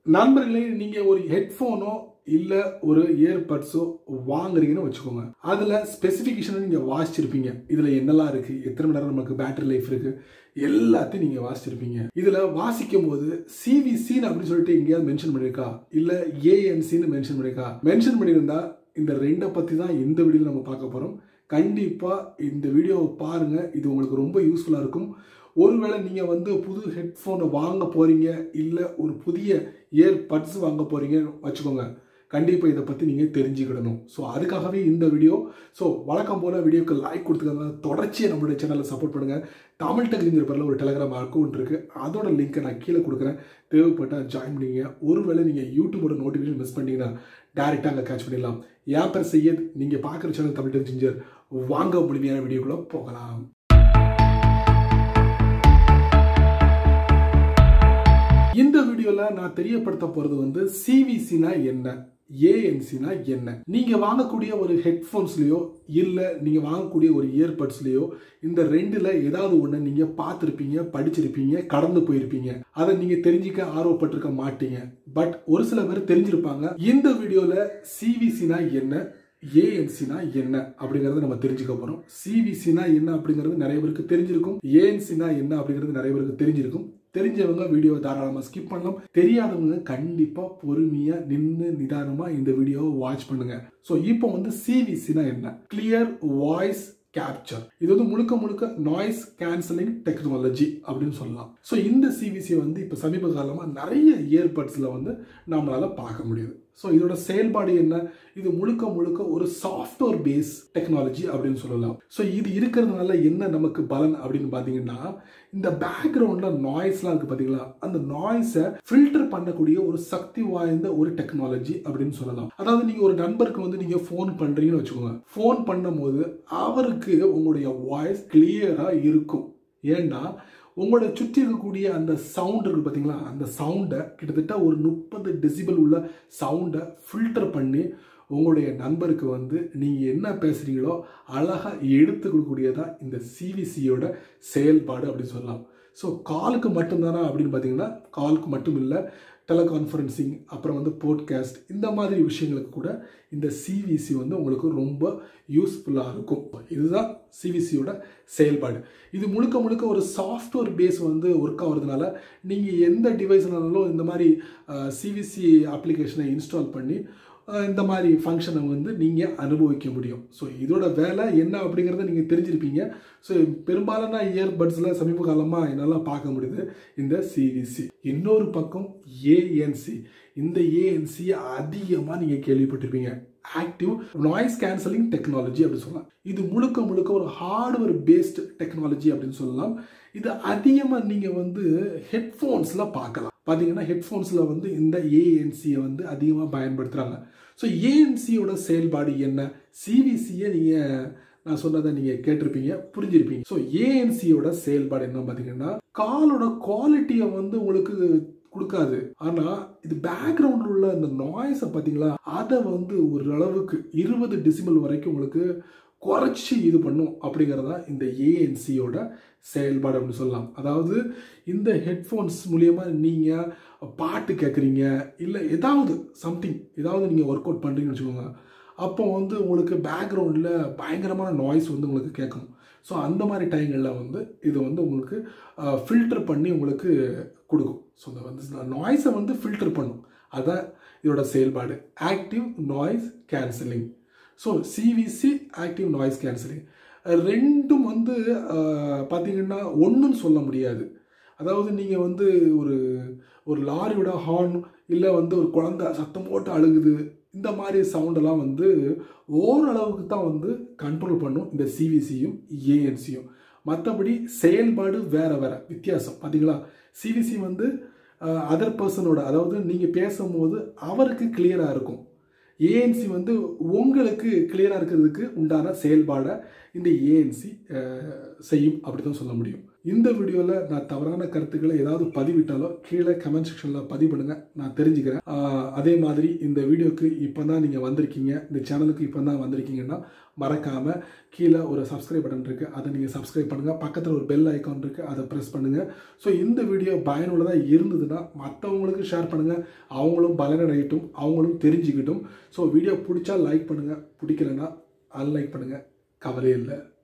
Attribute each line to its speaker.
Speaker 1: நண்பர்களே நீங்க ஒரு ஹெட்ஃபோனோ இல்ல ஒரு இயர்பட்ஸோ வாங்குறீங்கன்னு வச்சுக்கோங்க அதுல ஸ்பெசிஃபிகேஷன் நீங்க வாசிச்சிருப்பீங்க இதுல என்னெல்லாம் இருக்கு எத்தனை மணி நேரம் நமக்கு பேட்டரி லைஃப் இருக்கு எல்லாத்தையும் நீங்க வாசிச்சிருப்பீங்க இதுல வாசிக்கும் போது சிவிசின்னு அப்படின்னு சொல்லிட்டு எங்கேயாவது மென்ஷன் பண்ணிருக்கா இல்ல ஏஎன்சின்னு மென்ஷன் பண்ணிருக்கா மென்ஷன் பண்ணியிருந்தா இந்த ரெண்டை பத்தி தான் இந்த வீடியோல நம்ம பார்க்க போறோம் கண்டிப்பா இந்த வீடியோவை பாருங்க இது உங்களுக்கு ரொம்ப யூஸ்ஃபுல்லா இருக்கும் ஒருவேளை நீங்க வந்து புது ஹெட்ஃபோனை வாங்க போறீங்க இல்ல ஒரு புதிய இயர் பட்ஸ் வாங்க போறீங்க வச்சுக்கோங்க கண்டிப்பாக இதை பற்றி நீங்கள் தெரிஞ்சுக்கிடணும் ஸோ அதுக்காகவே இந்த வீடியோ ஸோ வழக்கம் போல் வீடியோக்கு லைக் கொடுத்துக்கோங்க தொடர்ச்சியாக நம்மளுடைய சேனலை சப்போர்ட் பண்ணுங்கள் தமிழ் டெக்ங்கிற பேரில் ஒரு டெலகிராம் அக்கௌண்ட் இருக்குது அதோட லிங்க்கை நான் கீழே கொடுக்குறேன் தேவைப்பட்டால் ஜாயின் பண்ணிங்க ஒருவேளை நீங்கள் யூடியூபோட நோட்டிஃபிகேஷன் மிஸ் பண்ணிங்கன்னா டேரெக்டாக அங்கே கேட்ச் பண்ணிடலாம் ஏன் பேர் செய்யத் நீங்கள் பார்க்குற சேனல் தமிழ் டெக் ஜிஞ்சர் வாங்க முழுமையான வீடியோக்குள்ளே போகலாம் இந்த வீடியோவில் நான் தெரியப்படுத்த போகிறது வந்து சிவிசினா என்ன ஏஎன்சினா என்ன நீங்க வாங்கக்கூடிய ஒரு ஹெட்ஃபோன்ஸ்லயோ இல்ல நீங்க வாங்கக்கூடிய ஒரு இயர்பட்ஸ்லயோ இந்த ரெண்டுல ஏதாவது ஒண்ணு நீங்க பார்த்துருப்பீங்க படிச்சிருப்பீங்க கடந்து போயிருப்பீங்க அதை நீங்க தெரிஞ்சுக்க ஆர்வப்பட்டிருக்க மாட்டீங்க பட் ஒரு சில பேர் தெரிஞ்சிருப்பாங்க இந்த வீடியோல சிவிசினா என்ன ஏஎன்சினா என்ன அப்படிங்கறத நம்ம தெரிஞ்சுக்க போறோம் சிவிசினா என்ன அப்படிங்கிறது நிறைய பேருக்கு தெரிஞ்சிருக்கும் ஏஎன்சினா என்ன அப்படிங்கிறது நிறைய பேருக்கு தெரிஞ்சிருக்கும் தெரிஞ்சவங்க வீடியோவை தாராளமாக ஸ்கிப் பண்ணலாம் தெரியாதவங்க கண்டிப்பாக பொறுமையாக நின்று நிதானமாக இந்த வீடியோவை வாட்ச் பண்ணுங்க ஸோ இப்போ வந்து சிவிசினா என்ன கிளியர் வாய்ஸ் கேப்சர் இது வந்து முழுக்க முழுக்க நாய்ஸ் கேன்சலிங் டெக்னாலஜி அப்படின்னு சொல்லலாம் ஸோ இந்த சிவிசி வந்து இப்போ சமீப காலமாக நிறைய இயர்பட்ஸில் வந்து நம்மளால பார்க்க முடியுது ஸோ இதோட செயல்பாடு என்ன இது முழுக்க முழுக்க ஒரு சாஃப்ட்வேர் பேஸ் டெக்னாலஜி அப்படின்னு சொல்லலாம் ஸோ இது இருக்கிறதுனால என்ன நமக்கு பலன் அப்படின்னு பார்த்தீங்கன்னா இந்த பேக்ரவுண்டில் நாய்ஸ்லாம் இருக்குது பார்த்தீங்களா அந்த நாய்ஸை ஃபில்டர் பண்ணக்கூடிய ஒரு சக்தி வாய்ந்த ஒரு டெக்னாலஜி அப்படின்னு சொல்லலாம் அதாவது நீங்கள் ஒரு நண்பருக்கு வந்து நீங்கள் ஃபோன் பண்ணுறீங்கன்னு வச்சுக்கோங்க ஃபோன் பண்ணும்போது அவருக்கு உங்களுடைய வாய்ஸ் கிளியராக இருக்கும் ஏன்னா உங்களோட சுற்றி இருக்கக்கூடிய அந்த சவுண்ட் இருக்கு பார்த்தீங்களா அந்த சவுண்டை கிட்டத்தட்ட ஒரு முப்பது டெசிபல் உள்ள சவுண்டை ஃபில்டர் பண்ணி உங்களுடைய நண்பருக்கு வந்து நீங்கள் என்ன பேசுகிறீங்களோ அழகாக எடுத்து கொடுக்கக்கூடியதான் இந்த சிவிசியோட செயல்பாடு அப்படின்னு சொல்லலாம் ஸோ காலுக்கு மட்டும்தானா அப்படின்னு பார்த்தீங்கன்னா காலுக்கு மட்டும் இல்லை டெலகான்ஃபரன்சிங் அப்புறம் வந்து போட்காஸ்ட் இந்த மாதிரி விஷயங்களுக்கு கூட இந்த சிவிசி வந்து உங்களுக்கு ரொம்ப யூஸ்ஃபுல்லாக இருக்கும் இதுதான் சிவிசியோட செயல்பாடு இது முழுக்க முழுக்க ஒரு சாஃப்ட்வேர் பேஸ் வந்து ஒர்க் ஆகிறதுனால நீங்கள் எந்த டிவைஸ்னாலும் இந்த மாதிரி சிவிசி அப்ளிகேஷனை இன்ஸ்டால் பண்ணி இந்த மாதிரி ஃபங்க்ஷனை வந்து நீங்கள் அனுபவிக்க முடியும் ஸோ இதோட வேலை என்ன அப்படிங்கிறத நீங்கள் தெரிஞ்சிருப்பீங்க ஸோ பெரும்பாலான இயர்பட்ஸில் சமீப காலமாக என்னால் பார்க்க முடியுது இந்த சிவிசி இன்னொரு பக்கம் ஏஎன்சி இந்த ஏஎன்சி அதிகமாக நீங்கள் கேள்விப்பட்டிருப்பீங்க ஆக்டிவ் நாய்ஸ் கேன்சலிங் டெக்னாலஜி அப்படின்னு சொல்லலாம் இது முழுக்க முழுக்க ஒரு ஹார்ட்வேர் பேஸ்டு டெக்னாலஜி அப்படின்னு சொல்லலாம் இது அதிகமாக நீங்கள் வந்து ஹெட்ஃபோன்ஸில் பார்க்கலாம் பார்த்தீங்கன்னா ஹெட்ஃபோன்ஸில் வந்து இந்த ஏஎன்சியை வந்து அதிகமாக பயன்படுத்துகிறாங்க ஸோ ஏஎன்சியோட செயல்பாடு என்ன சிவிசியை நீங்கள் நான் சொன்னதை நீங்கள் கேட்டிருப்பீங்க புரிஞ்சிருப்பீங்க ஸோ ஏஎன்சியோட செயல்பாடு என்ன பார்த்தீங்கன்னா காலோட குவாலிட்டியை வந்து உங்களுக்கு கொடுக்காது ஆனா இது பேக்ரவுண்டில் உள்ள இந்த நாய்ஸை பார்த்தீங்களா அதை வந்து ஒரு அளவுக்கு இருபது டிசிமல் வரைக்கும் உங்களுக்கு குறைச்சி இது பண்ணும் அப்படிங்கிறதா இந்த ஏஎன்சியோட செயல்பாடு அப்படின்னு சொல்லலாம் அதாவது இந்த ஹெட்ஃபோன்ஸ் மூலியமா நீங்கள் பாட்டு கேட்குறீங்க இல்லை ஏதாவது சம்திங் ஏதாவது நீங்கள் ஒர்க் அவுட் பண்ணுறீங்கன்னு வச்சுக்கோங்க அப்போ வந்து உங்களுக்கு பேக்ரவுண்டில் பயங்கரமான நாய்ஸ் வந்து உங்களுக்கு கேட்கும் ஸோ அந்த மாதிரி டைங்களில் வந்து இது வந்து உங்களுக்கு ஃபில்டர் பண்ணி உங்களுக்கு கொடுக்கும் ஸோ இந்த வந்து நாய்ஸை வந்து ஃபில்டர் பண்ணும் அதுதான் இதோட செயல்பாடு active noise cancelling so CVC active noise cancelling ரெண்டும் வந்து பார்த்தீங்கன்னா ஒன்றுன்னு சொல்ல முடியாது அதாவது நீங்கள் வந்து ஒரு ஒரு லாரியோட ஹார்ன் இல்லை வந்து ஒரு குழந்த சத்தம் போட்டு அழுகுது இந்த மாதிரி சவுண்டெல்லாம் வந்து ஓரளவுக்கு தான் வந்து கண்ட்ரோல் பண்ணும் இந்த சிவிசியும் ஏஎன்சியும் மற்றபடி செயல்பாடு வேற வேற வித்தியாசம் பார்த்தீங்களா சிவிசி வந்து அதர் பர்சனோட அதாவது நீங்கள் பேசும்போது அவருக்கு கிளியராக இருக்கும் ஏஎன்சி வந்து உங்களுக்கு கிளியராக இருக்கிறதுக்கு உண்டான செயல்பாடை இந்த ஏஎன்சி செய்யும் அப்படி தான் சொல்ல முடியும் இந்த வீடியோவில் நான் தவறான கருத்துக்களை ஏதாவது பதிவிட்டாலோ கீழே கமெண்ட் செக்ஷனில் பதிவு பண்ணுங்க நான் தெரிஞ்சுக்கிறேன் ஆஹ் அதே மாதிரி இந்த வீடியோக்கு இப்போ தான் நீங்கள் வந்திருக்கீங்க இந்த சேனலுக்கு இப்போ தான் வந்திருக்கீங்கன்னா மறக்காமல் கீழே ஒரு சப்ஸ்கிரைப் பட்டன் இருக்குது அதை நீங்கள் சப்ஸ்கிரைப் பண்ணுங்கள் பக்கத்தில் ஒரு பெல் ஐக்கான் இருக்குது அதை ப்ரெஸ் பண்ணுங்கள் ஸோ இந்த வீடியோ பயனுள்ளதாக இருந்ததுன்னா மற்றவங்களுக்கு ஷேர் பண்ணுங்கள் அவங்களும் பலனடையட்டும் அவங்களும் தெரிஞ்சுக்கிட்டும் ஸோ வீடியோ பிடிச்சா லைக் பண்ணுங்கள் பிடிக்கலன்னா அன்லைக் பண்ணுங்கள் கவலையே இல்லை